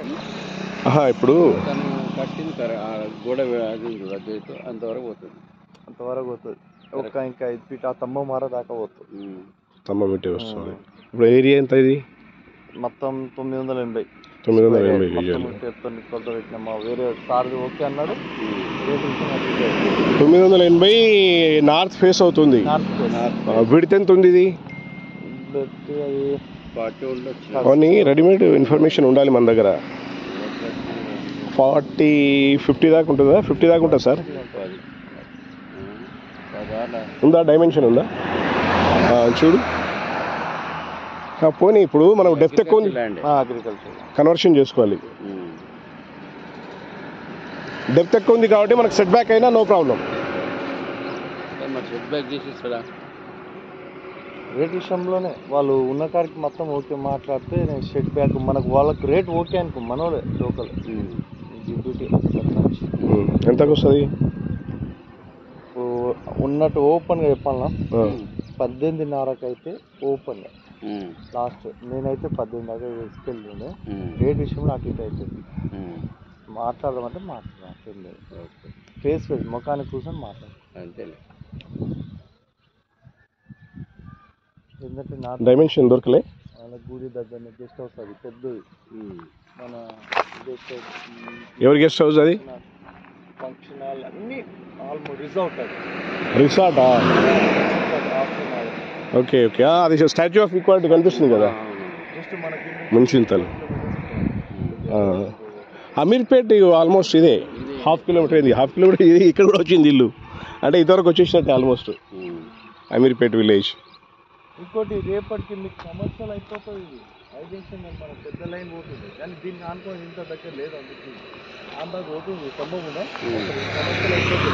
ఆహా ఇప్పుడు తను కట్టింది కర- ఆ గోడ అది ఉంది చూడు, అది అయితే అంతవరకు పోతుంది అంతవరకు పోతుంది ఒక ఇంకా ఐదు ఫీట్ ఆ తమ్మ మార దాకా పోతుంది ఉమ్. స్తంభం ఇటే వస్తుంది ఇప్పుడు ఏరియా ఎంత ఇది మొత్తం తొమ్మిది వందల ఎనభై తొమ్మిది వందల ఎనభై మొత్తం గజాలు చెప్తాను కొలత పెట్టిన మా వేరే సార్ది ఓకే అన్నాడు ఉమ్. రేట్ విషయం అది ఇదే. తొమ్మిది వందల ఎనభై నార్త్ ఫేస్ అవుతుంది నార్త్ ఫేస్. ఆ, విడత్ ఎంత ఉంది ఇది పెట్టి అది ఫార్టీ ఉండొచ్చు అవన్నీ రెడీమేడ్ ఇన్ఫర్మేషన్ ఉండాలి మన దగ్గర ఫార్టీ ఫిఫ్టీ దాకా ఉంటుందా ఫిఫ్టీ దాకా ఉంటుంది సార్ పది పదాల ఉందా డైమెన్షన్ ఉందా ఆ, చూడు ఆ, పోనీ ఇప్పుడు మనం డెప్త్ ఎక్కువ ఉంది ల్యాండ్ అగ్రికల్చర్ కన్వర్షన్ చేసుకోవాలి డెప్త్ ఎక్కువ ఉంది కాబట్టి మనకు సెట్ బ్యాక్ అయినా నో ప్రాబ్లం మరి సెట్ బ్యాక్ చేసి ఇస్తాడా రేట్ విషయంలోనే వాళ్ళు ఉన్న కాడికి మొత్తం ఓకే మాట్లాడితే నేను షెడ్ బ్యాక్ మనకు వాళ్ళకి రేట్ ఓకే అనుకో మనోడే లోకల్ డ్యూటీ ఎంతకు వస్తుంది ఉన్నట్టు ఓపెన్గా చెప్పాలన్నా పద్దెనిమిదిన్నరకు అయితే ఓపెన్గా లాస్ట్ నేనైతే పద్దెనిమిది దాకా తీసుకెళ్ళిండే రేట్ విషయంలో అటు ఇటు అవుతుంది మాట్లాడదామంటే మాట్లాడదాం అట్లేం లేదు ఫేస్ ఫేస్ ముఖానికి కూర్చొని మాట్లాడదాం అంతేలే ఎందుకంటే నా డైమెన్షన్ దొరకలే వాళ్ళ గుడి దగ్గర గెస్ట్ హౌస్ అది పెద్దది మన గెస్ట్ హౌస్ ఎవరి గెస్ట్ హౌస్ అది ఫంక్షన్ హాల్ అన్నీ ఆల్మోస్ట్ రిజార్ట్ అది రిసార్టా ఓకే ఓకే అది స్టాచ్యూ ఆఫ్ ఈక్వాలిటీ కనిపిస్తుంది కదా జస్ట్ మనకి ముంచింతలు ఆ. అమీర్పేట్ ఆల్మోస్ట్ ఇదే హాఫ్ కిలోమీటర్ ఇది హాఫ్ కిలోమీటర్ ఇది ఇక్కడ కూడా వచ్చింది ఇల్లు అంటే ఇంతవరకు వచ్చేసినట్టే ఆల్మోస్ట్ అమీర్పేట్ విలేజ్ ఇంకోటి రేపటికి మీకు కమర్షియల్ అయిపోతుంది ఇది హైజంక్షన్ మన పెద్ద లైన్ పోతుంది కానీ దీనికి ఆనుకోని ఇంత దగ్గర లేదు అందుకు ఆంధ్ర పోతుంది స్తంభం ఉందా కమర్షియల్ అయిపోతుంది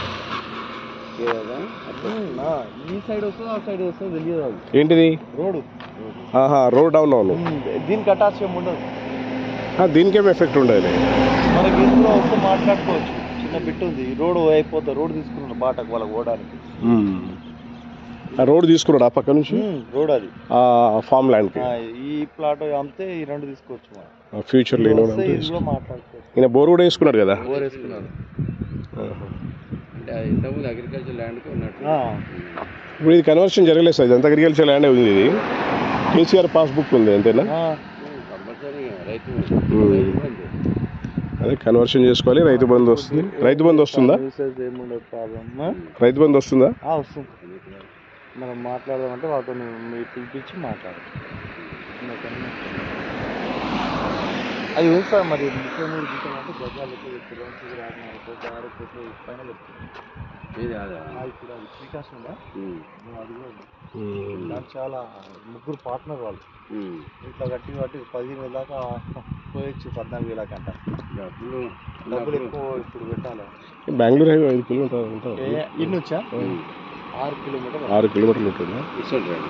ఉమ్, ఆ, ఈ సైడ్ వస్తుంది ఆ సైడ్ వస్తుంది తెలియదు అది ఏంటిది రోడ్డు ఆహా రోడ్ డౌన్ అవును ఉమ్, దీనికి అటాచ్ ఏమి ఉండదు ఆ, దీనికేం ఎఫెక్ట్ ఉండదు మనకి ఇందులో వస్తే మాట్లాడుకోవచ్చు చిన్న బిట్ ఉంది రోడ్ అయిపోతుంది రోడ్ తీసుకున్నాడు బాటకు వాళ్ళకి పోవడానికి ఆ రోడ్ తీసుకున్నాడు ఆ పక్క నుంచి రోడ్ అది ఆ ఫామ్ ల్యాండ్కి ఆ, ఈ ప్లాట్ అమ్మితే ఈ రెండు తీసుకోవచ్చు మనం ఫ్యూచర్లో వస్తే ఇది కూడా మాట్లాడుకోవచ్చు ఈయన బోర్ కూడా వేసుకున్నాడు కదా బోర్ వేసుకున్నారు అంటే అది ఇంతకుముందు అగ్రికల్చర్ ల్యాండ్కి ఉన్నట్టు ఆ, ఇప్పుడు ఇది కన్వర్షన్ జరగలేదు సార్ ఇదంతా అగ్రికల్చర్ ల్యాండ్ ఉంది ఇది కేసీఆర్ పాస్బుక్ ఉంది అంతేనా ఆ, కంపల్సరీ రైతు ఉమ్. రైతు బంధు. అదే కన్వర్షన్ చేసుకోవాలి రైతు బంధు వస్తుంది రైతు బంధు వస్తుందా యూసేజ్ ఏముండదు ప్రాబ్లమ్ రైతు బంధు వస్తుందా వస్తుంది మనం మాట్లాడదామంటే వాళ్ళతో మీరు పిలిపించి మాట్లాడచ్చు అది ఉంది సార్ మరి ముప్పై మూడు గీతం అంటే గజాలు కిలోమీటర్ ఆరున్నర ఆరు కోట్లు పైన చెప్తుంది ఇది అదా అది కూడా అది శ్రీకాశం ఉందా ఉమ్. అది కూడా ఉంది. దానికి చాలా ముగ్గురు పార్ట్నర్ వాళ్ళు ఉమ్. ఇట్లా కట్టి కాబట్టి పదిహేను వేల దాకా పోయొచ్చు పద్నాలుగు వేల కంట డబ్బులు డబ్బులు ఎక్కువ ఇప్పుడు పెట్టాలి బెంగళూరు హైవే ఐదు కిలోమీటర్ ఉంటుంది ఇన్ని వచ్చా ఆరు కిలోమీటర్ ఆరు కిలోమీటర్లు ఉంటుందా ఇస్తాడు రండి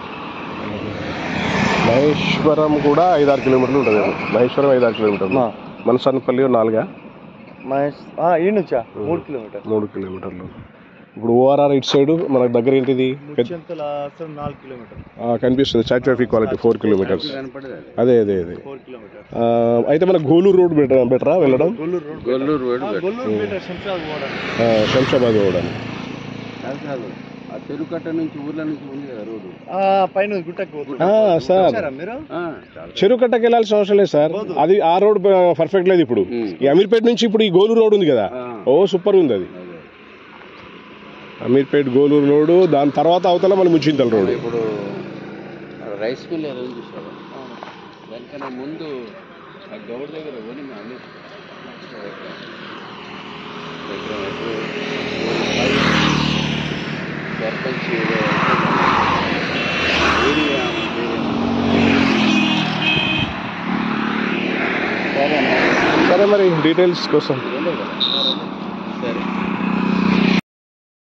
మహేశ్వరం కూడా ఐదు ఆరు కిలోమీటర్లు ఉంటుంది మహేశ్వరం ఐదు ఆరు కిలోమీటర్లు మనసన్నపల్లి నాలుగా మహేష్ ఈయన వచ్చా మూడు కిలోమీటర్ మూడు కిలోమీటర్లు ఇప్పుడు ఓఆర్ఆర్ ఇటు సైడ్ మనకు దగ్గర ఏంటిది పెద్ద ముచ్చెంతల అసలు నాలుగు కిలోమీటర్ ఆ, కనిపిస్తుంది statue of equality four kilometres కనపడదు అది అదే అదే అదే ఫోర్ కిలోమీటర్ ఆ, అయితే మన గోలూరు రోడ్ బెటర్ బెటరా వెళ్ళడం గొల్లూరు రోడ్ గొల్లూరు రోడ్ ఆ, గొల్లూరు బెటర్ శంషాబాద్ పోవడానికి ఆ, శంషాబాద్ పోవడానికి కాదు కాదు ఆ చెరుకట్ట నుంచి ఊర్ల నుంచి ఉంది కదా రోడ్డు ఆ, పైన గుట్టకు పోతుంది ఆ, సార్ చూసారా మీరు ఆ, చాలా చెరువు కట్టకి వెళ్ళాల్సిన అవసరం లేదు సార్ అది ఆ రోడ్ పర్ఫెక్ట్ లేదు ఇప్పుడు ఉమ్. ఈ అమీర్పేట నుంచి ఇప్పుడు ఈ గోలూరు రోడ్ ఉంది కదా ఆ. ఓ సూపర్ ఉంది అది అదే. అమీర్పేట్ గోలూరు రోడ్ దాని తర్వాత అవతల మన ముచ్చింతల రోడ్ ఇప్పుడు రైస్ మిల్ ఏదో చూసావా దానికన్నా ముందు ఆ గౌడ్ దగ్గర కొని మా అన్ని సర్పంచ్ ఏదో ఏరియా సరే మరి డీటెయిల్స్ కోసం కదా